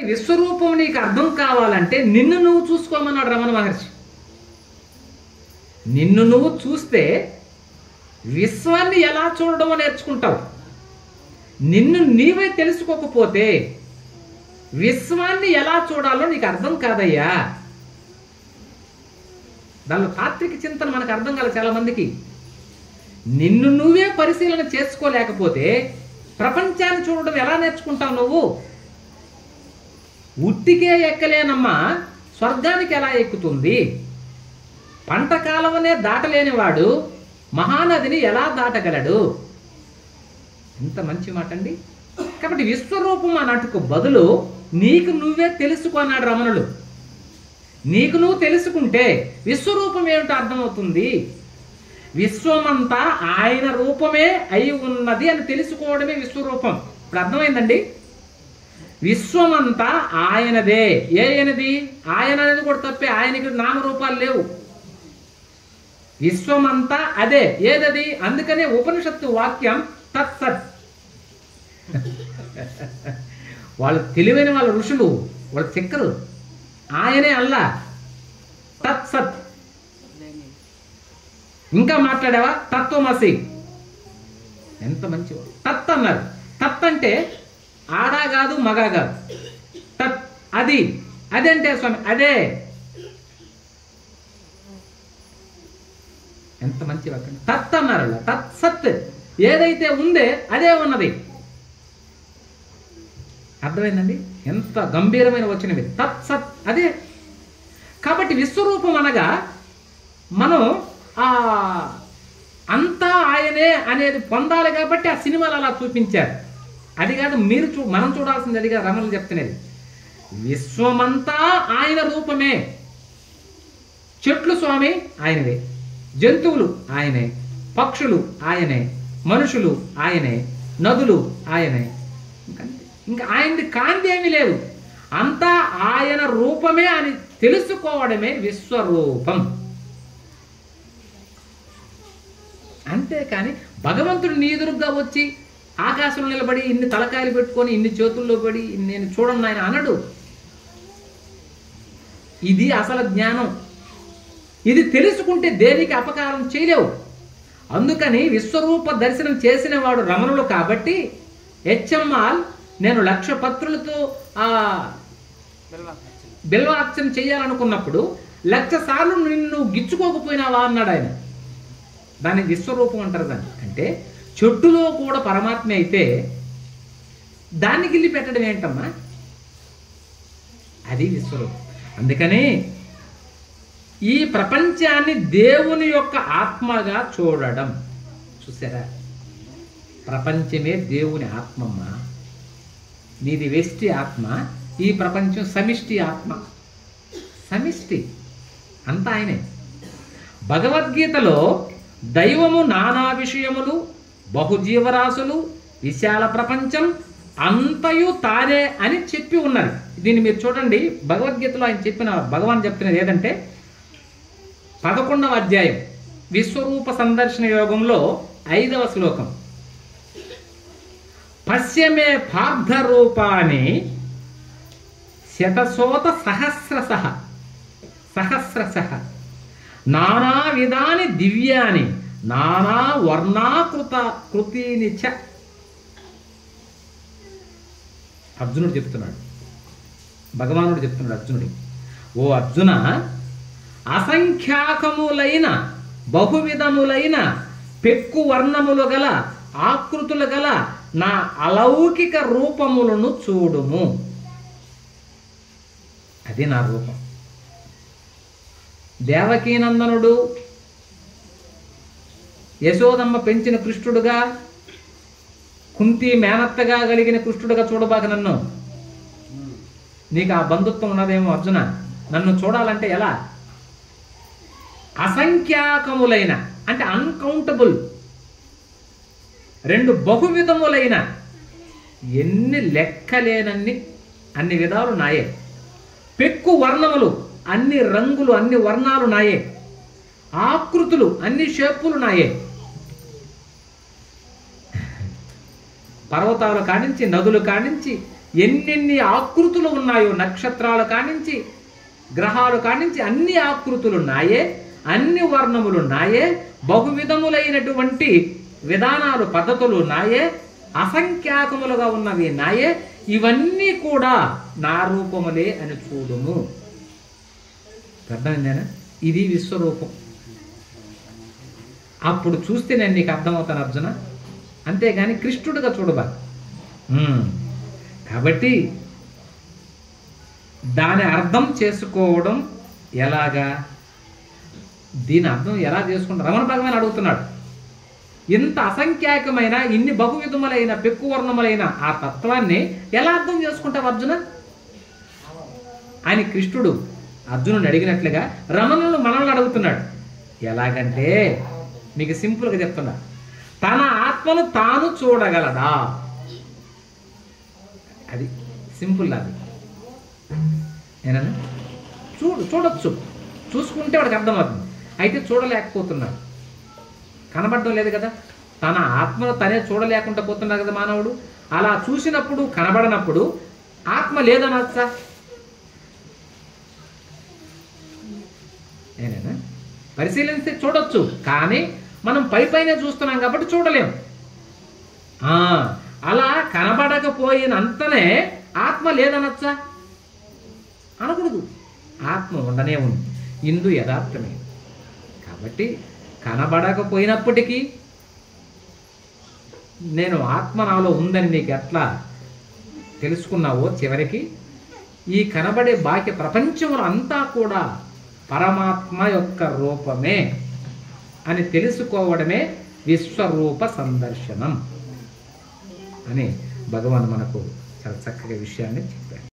విశ్వరూపం నీకు అర్థం కావాలంటే నిన్ను నువ్వు చూసుకోమన్నాడు రమణ మహర్షి నిన్ను నువ్వు చూస్తే విశ్వాన్ని ఎలా చూడడమో నేర్చుకుంటావు నిన్ను నీవే తెలుసుకోకపోతే విశ్వాన్ని ఎలా చూడాలో నీకు అర్థం కాదయ్యా దానిలో తాత్విక చింతన మనకు అర్థం కాదు చాలా మందికి నిన్ను నువ్వే పరిశీలన చేసుకోలేకపోతే ప్రపంచాన్ని చూడడం ఎలా నేర్చుకుంటావు నువ్వు ఉట్టికే ఎక్కలేనమ్మా స్వర్గానికి ఎలా ఎక్కుతుంది పంట కాలవనే దాటలేనివాడు మహానదిని ఎలా దాటగలడు ఎంత మంచి మాట అండి కాబట్టి విశ్వరూపం అన్నట్టుకు బదులు నీకు నువ్వే తెలుసుకో అన్నాడు రమణులు నీకు నువ్వు తెలుసుకుంటే విశ్వరూపం ఏమిటో అర్థమవుతుంది విశ్వమంతా ఆయన రూపమే అయి ఉన్నది అని తెలుసుకోవడమే విశ్వరూపం ఇప్పుడు అర్థమైందండి విశ్వమంతా ఆయనదే ఏ ఆయనది ఆయన అనేది కూడా తప్పే ఆయనకి నామరూపాలు లేవు విశ్వమంతా అదే ఏదది అందుకనే ఉపనిషత్తు వాక్యం తత్సత్ వాళ్ళు తెలివైన వాళ్ళ ఋషులు వాళ్ళు చెక్కరు ఆయనే అల్లా తత్సత్ ఇంకా మాట్లాడావా తత్వమసి ఎంత మంచి తత్ అన్నారు తత్ అంటే ఆడా కాదు మగ కాదు తత్ అది అదంటే స్వామి అదే ఎంత మంచి వాక్యం తత్ అన్నారు అలా. తత్ సత్ ఏదైతే ఉందే అదే ఉన్నది అర్థమైందండి ఎంత గంభీరమైన వచ్చినవి తత్ సత్ అదే కాబట్టి విశ్వరూపం అనగా మనం ఆ అంతా ఆయనే అనేది పొందాలి కాబట్టి ఆ సినిమాలు అలా చూపించారు అది కాదు మీరు చూ మనం చూడాల్సింది అది కాదు రమణులు చెప్తున్నది విశ్వమంతా ఆయన రూపమే చెట్లు స్వామి ఆయనవే జంతువులు ఆయనే పక్షులు ఆయనే మనుషులు ఆయనే నదులు ఆయనే ఇంకంతే. ఇంకా ఆయనది కాంతి ఏమీ లేదు అంతా ఆయన రూపమే అని తెలుసుకోవడమే విశ్వరూపం అంతేకాని భగవంతుడు నీ ఎదురుగా వచ్చి ఆకాశంలో నిలబడి ఇన్ని తలకాయలు పెట్టుకొని ఇన్ని చేతుల్లో పడి నేను చూడండి ఆయన అనడు ఇది అసలు జ్ఞానం ఇది తెలుసుకుంటే దేనికి అపకారం చేయలేవు అందుకని విశ్వరూప దర్శనం చేసిన వాడు రమణులు కాబట్టి హెచ్ఎంఆల్ నేను లక్ష పత్రులతో ఆ బిల్వార్చన చేయాలనుకున్నప్పుడు లక్ష సార్లు నిన్ను గిచ్చుకోకపోయినావా అన్నాడు ఆయన దాన్ని విశ్వరూపం అంటారు దాన్ని అంటే చెట్టులో కూడా పరమాత్మ అయితే దాన్ని గిల్లి పెట్టడం ఏంటమ్మా అది విశ్వరూపం అందుకని ఈ ప్రపంచాన్ని దేవుని యొక్క ఆత్మగా చూడడం చూసారా ప్రపంచమే దేవుని ఆత్మమ్మ నీది వెష్టి ఆత్మ ఈ ప్రపంచం సమిష్టి ఆత్మ సమిష్టి అంతా ఆయనే భగవద్గీతలో దైవము నానా విషయములు బహుజీవరాశులు విశాల ప్రపంచం అంతయు తానే అని చెప్పి ఉన్నది దీన్ని మీరు చూడండి భగవద్గీతలో ఆయన చెప్పిన భగవాన్ చెప్తున్నది ఏదంటే పదకొండవ అధ్యాయం విశ్వరూప సందర్శన యోగంలో ఐదవ శ్లోకం పశ్యమే పార్థ రూపాన్ని శతశోత సహస్రశ సహస్రశ నానా విధాని దివ్యాని నానా వర్ణాకృత కృతిని చ అర్జునుడు చెప్తున్నాడు భగవానుడు చెప్తున్నాడు అర్జునుడి ఓ అర్జున అసంఖ్యాకములైన బహువిధములైన పెక్కు వర్ణములు గల ఆకృతులు గల నా అలౌకిక రూపములను చూడుము అది నా రూపం దేవకీనందనుడు యశోదమ్మ పెంచిన కృష్ణుడుగా కుంతి మేనత్తగా కలిగిన కృష్ణుడుగా చూడబాక నన్ను నీకు ఆ బంధుత్వం ఉన్నదేమో అర్జున నన్ను చూడాలంటే ఎలా అసంఖ్యాకములైన అంటే అన్కౌంటబుల్ రెండు బహువిధములైన ఎన్ని లెక్కలేనన్ని అన్ని విధాలు నాయే పెక్కు వర్ణములు అన్ని రంగులు అన్ని వర్ణాలు నాయే ఆకృతులు అన్ని షేపులు నాయే పర్వతాలు కానించి నదులు కానించి ఎన్నెన్ని ఆకృతులు ఉన్నాయో నక్షత్రాలు కానించి గ్రహాలు కానించి అన్ని ఆకృతులు ఉన్నాయే అన్ని వర్ణములు ఉన్నాయే బహువిధములైనటువంటి విధానాలు పద్ధతులు ఉన్నాయే అసంఖ్యాకములుగా ఉన్నవి నాయే ఇవన్నీ కూడా నా రూపములే అని చూడుము అర్థమైందేనా ఇది విశ్వరూపం అప్పుడు చూస్తే నేను నీకు అర్థమవుతాను అర్జున అంతేగాని కృష్ణుడిగా చూడబా ఉమ్. కాబట్టి దాని అర్థం చేసుకోవడం ఎలాగా దీని అర్థం ఎలా చేసుకుంటారు రమణ భగవాన్ అడుగుతున్నాడు ఇంత అసంఖ్యాకమైన ఇన్ని బహువిధములైన పెక్కువర్ణములైన ఆ తత్వాన్ని ఎలా అర్థం చేసుకుంటావు అర్జున అని కృష్ణుడు అర్జునుడు అడిగినట్లుగా రమణులు మనల్ని అడుగుతున్నాడు ఎలాగంటే మీకు సింపుల్గా చెప్తున్నా తన ఆత్మను తాను చూడగలడా అది సింపుల్ అది ఏనన్నా చూడు చూడొచ్చు చూసుకుంటే వాడికి అర్థమవుతుంది అయితే చూడలేకపోతున్నాడు కనబడడం లేదు కదా తన ఆత్మను తనే చూడలేకుండా పోతున్నాడు కదా మానవుడు అలా చూసినప్పుడు కనబడనప్పుడు ఆత్మ లేదనొచ్చా ఏనేనా పరిశీలిస్తే చూడొచ్చు కానీ మనం పై పైనే చూస్తున్నాం కాబట్టి చూడలేం ఆ, అలా కనబడకపోయినంతనే ఆత్మ లేదనొచ్చా అనకూడదు ఆత్మ ఉండనే ఉంది ఇందు యథార్థమే కాబట్టి కనబడకపోయినప్పటికీ నేను ఆత్మ నాలో ఉందని నీకు ఎట్లా తెలుసుకున్నావో చివరికి ఈ కనబడే బాహ్య ప్రపంచంలో అంతా కూడా పరమాత్మ యొక్క రూపమే అని తెలుసుకోవడమే విశ్వరూప సందర్శనం అని భగవాన్ మనకు చాలా చక్కగా విషయాన్ని చెప్పారు